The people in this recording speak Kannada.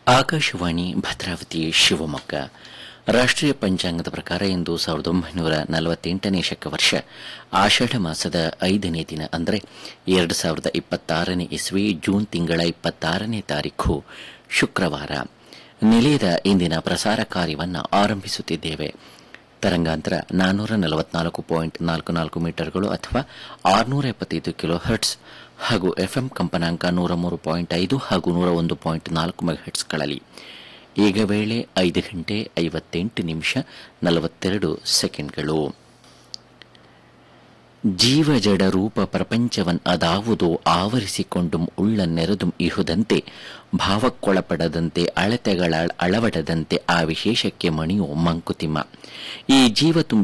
ಆಕಾಶವಾಣಿ ಭದ್ರಾವತಿ ಶಿವಮೊಗ್ಗ ರಾಷ್ಟ್ರೀಯ ಪಂಚಾಂಗದ ಪ್ರಕಾರ ಇಂದು ಸಾವಿರದ ಒಂಬೈನೂರ ನಲವತ್ತೆಂಟನೇ ಶಕವರ್ಷ ಆಷಾಢ ಮಾಸದ ಐದನೇ ದಿನ ಅಂದರೆ ಎರಡು ಸಾವಿರದ ಇಪ್ಪತ್ತಾರನೇ ಇಸ್ವಿ ಜೂನ್ ತಿಂಗಳ ಇಪ್ಪತ್ತಾರನೇ ತಾರೀಖು ಶುಕ್ರವಾರ ನಿಲಯದ ಇಂದಿನ ಪ್ರಸಾರ ಕಾರ್ಯವನ್ನು ಆರಂಭಿಸುತ್ತಿದ್ದೇವೆ ತರಂಗಾಂತರ ನಾನ್ನೂರ ನಲವತ್ನಾಲ್ಕು ಪಾಯಿಂಟ್ ನಾಲ್ಕು ನಾಲ್ಕು ಮೀಟರ್ಗಳು ಅಥವಾ ಆರುನೂರ ಎಪ್ಪತ್ತೈದು ಕಿಲೋ ಹರ್ಟ್ಸ್ ಹಾಗೂ ಎಫ್ಎಂ ಕಂಪನಾಂಕ ನೂರ ಮೂರು ಪಾಯಿಂಟ್ ಐದು ಹಾಗೂ ನೂರ ಒಂದು ಪಾಯಿಂಟ್ ನಾಲ್ಕು ಮೆಗಾಹೆಟ್ಸ್ಗಳಲ್ಲಿ ಈಗ ವೇಳೆ ಐದು ಗಂಟೆ ಐವತ್ತೆಂಟು ನಿಮಿಷ ನಲವತ್ತೆರಡು ಸೆಕೆಂಡ್ಗಳು ಜೀವಜಡ ರೂಪ ಪ್ರಪಂಚವನ್ ಅದಾವುದೋ ಆವರಿಸಿಕೊಂಡು ಉಳ್ಳ ನೆರೆದು ಇಹುದಂತೆ ಭಾವಕ್ಕೊಳಪಡದಂತೆ ಅಳತೆಗಳ ಅಳವಡದಂತೆ ಆ ವಿಶೇಷಕ್ಕೆ ಮಣಿಯು ಮಂಕುತಿಮ್ಮ ಈ ಜೀವ ತುಂಬ